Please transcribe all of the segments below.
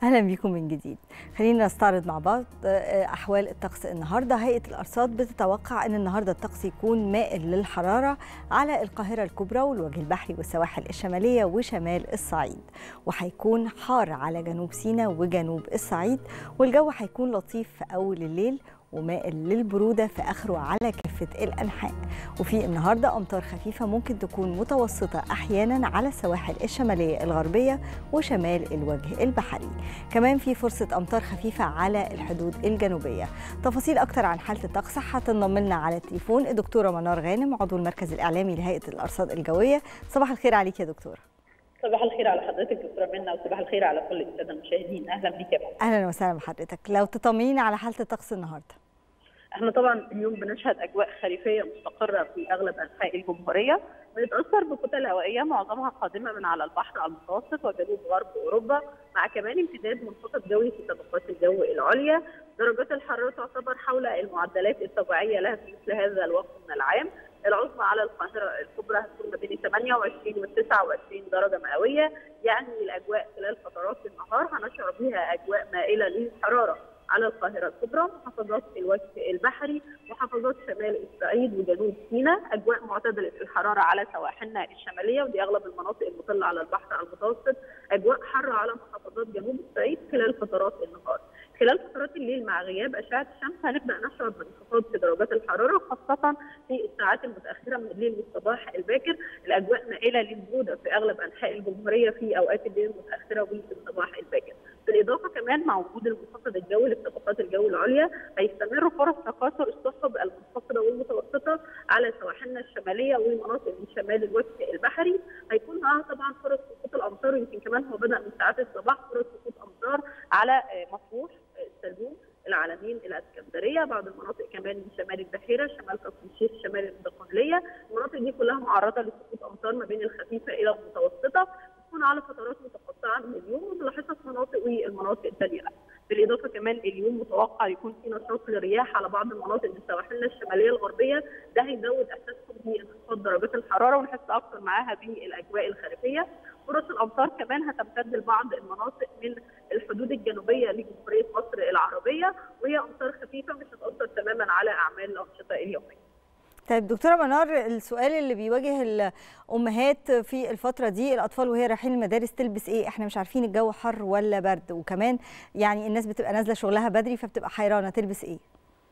اهلا بيكم من جديد خلينا نستعرض مع بعض احوال الطقس النهارده هيئه الارصاد بتتوقع ان النهارده الطقس يكون مائل للحراره على القاهره الكبرى والوجه البحري والسواحل الشماليه وشمال الصعيد وهيكون حار على جنوب سيناء وجنوب الصعيد والجو هيكون لطيف في اول الليل ومائل للبرودة في آخره على كافة الأنحاء وفي النهاردة أمطار خفيفة ممكن تكون متوسطة أحيانا على السواحل الشمالية الغربية وشمال الوجه البحري كمان في فرصة أمطار خفيفة على الحدود الجنوبية تفاصيل أكتر عن حالة الطقس هتنضم لنا على التليفون الدكتورة منار غانم عضو المركز الإعلامي لهيئة الأرصاد الجوية صباح الخير عليك يا دكتورة صباح الخير على حضرتك دكتوره منى وصباح الخير على كل الساده المشاهدين اهلا بيك يا فندم اهلا وسهلا بحضرتك لو تطمنينا على حاله الطقس النهارده احنا طبعا اليوم بنشهد اجواء خريفيه مستقره في اغلب انحاء الجمهوريه بنتاثر بكتل هوائيه معظمها قادمه من على البحر المتوسط وجنوب غرب اوروبا مع كمان امتداد منخفض جوي في طبقات الجو العليا درجات الحراره تعتبر حول المعدلات الطبيعيه لها في مثل هذا الوقت من العام العظمى على القاهره الكبرى هتكون ما بين 28 و 29 درجه مئويه يعني الاجواء خلال فترات النهار هنشعر بها اجواء مائله للحراره على القاهره الكبرى محافظات الوجه البحري محافظات شمال الصعيد وجنوب سيناء اجواء معتدله الحراره على سواحلنا الشماليه ودي اغلب المناطق المطله على البحر المتوسط اجواء حاره على محافظات جنوب الصعيد خلال فترات النهار خلال فترات الليل مع غياب اشعه الشمس هنبدا نشعر بانخفاض في درجات الحراره خاصه في الساعات المتاخره من الليل والصباح الباكر الاجواء مائله للبروده في اغلب انحاء الجمهوريه في اوقات الليل المتاخره والصباح الباكر بالاضافه كمان مع وجود المنخفض الجوي لطبقات الجو العليا هيستمر فرص تكاثر السحب المنخفضه والمتوسطه على سواحلنا الشماليه ومناطق من شمال الوجه البحري هيكون معاها طبعا فرص سقوط الامطار ويمكن كمان هو بدا من ساعات الصباح فرص سقوط امطار على مطروح السلوم العالمين الاسكندريه بعض المناطق كمان من شمال البحيره شمال كفر الشيخ شمال الدقهليه المناطق دي كلها معرضه لسقوط امطار ما بين الخفيفه الى المتوسطه تكون على فترات متقطعه من اليوم وبنلاحظها في مناطق والمناطق الثانيه لا بالاضافه كمان اليوم متوقع يكون في نشاط للرياح على بعض المناطق من سواحلنا الشماليه الغربيه ده هيزود احساسكم بانخفاض درجات الحراره ونحس اكثر معاها بالاجواء الخريفيه فرص الامطار كمان هتمتد لبعض المناطق من الحدود الجنوبيه لجمهوريه مصر العربيه وهي امطار خفيفه مش هتاثر تماما على اعمال الانشطه اليوميه. طيب دكتوره منار السؤال اللي بيواجه الامهات في الفتره دي الاطفال وهي رايحين المدارس تلبس ايه احنا مش عارفين الجو حر ولا برد وكمان يعني الناس بتبقى نازله شغلها بدري فبتبقى حيرانه تلبس ايه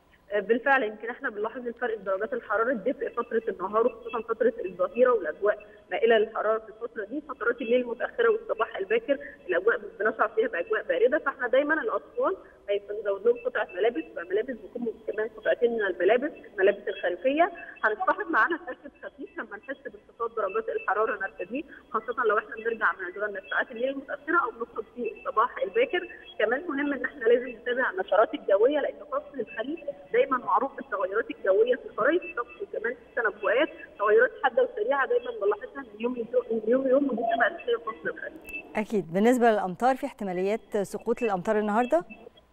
بالفعل يمكن احنا بنلاحظ الفرق في درجات الحراره الدفء فتره النهار وخصوصا فتره الظهيره والاجواء مائله للحراره في الفتره دي فترات الليل المتاخره والصباح الباكر الاجواء بنشعر فيها باجواء بارده فاحنا دايما الاطفال هنزود لهم قطعه ملابس ملابس بيكون كمان قطعتين من الملابس الملابس الخريفيه هنصطحب معانا ساكت خفيف لما نحس بانخفاض درجات الحراره نرتديه خاصه لو احنا بنرجع من اشغالنا في ساعات الليل المتاخره او بنخرج في الصباح الباكر كمان مهم ان احنا لازم نتابع النشرات الجويه لان فصل الخريف دايما معروف بالتغيرات الجويه في خرائط الطقس وكمان في التنبؤات تغيرات حاده وسريعه دايما بنلاحظها من يوم من يوم يوم ودي بتبقى اساسيه فصل الخريف. اكيد بالنسبه للامطار في احتماليات سقوط للامطار النهارده؟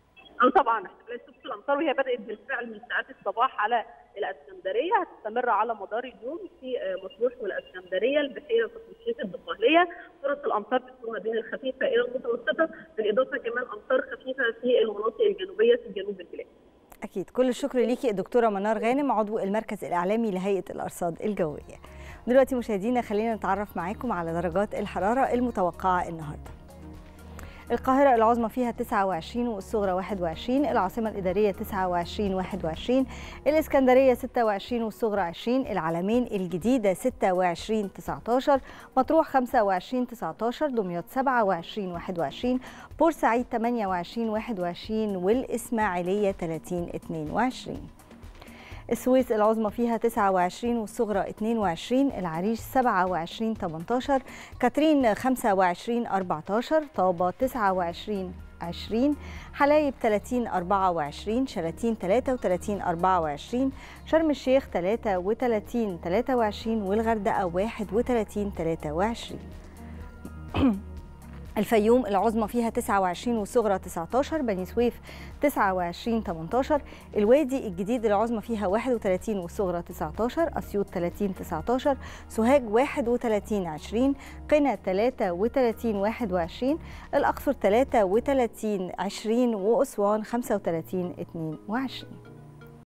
اه طبعا احتمالات سقوط الامطار وهي بدات بالفعل من ساعات الصباح على الاسكندريه هتستمر على مدار اليوم في مطروح والاسكندريه البحيره كفر الشيخ الدقهليه فرص الامطار بتكون ما بين الخفيفه الى المتوسطه بالاضافه كمان امطار خفيفه في المناطق الجنوبيه في جنوب البلاد. اكيد كل الشكر ليكي الدكتوره منار غانم عضو المركز الاعلامي لهيئه الارصاد الجويه. دلوقتي مشاهدينا خلينا نتعرف معاكم على درجات الحراره المتوقعه النهارده. القاهرة العظمى فيها 29 والصغرى 21 العاصمة الإدارية 29 21 الإسكندرية 26 والصغرى 20 العلمين الجديدة 26 19 مطروح 25 19 دمياط 27 21 بورسعيد 28 21 والإسماعيلية 30 22 السويس العظمى فيها 29 والصغرى 22 العريش 27 18 كاترين 25 14 طابة 29 20 حلايب 30 24 شلاتين 33 24 شرم الشيخ 33 23 والغردقة 31 23 الفيوم العظمى فيها 29 والصغرى 19 بني سويف 29 18 الوادي الجديد العظمى فيها 31 والصغرى 19 اسيوط 30 19 سوهاج 31 20 قنا 33 21 الاقصر 33 20 واسوان 35 22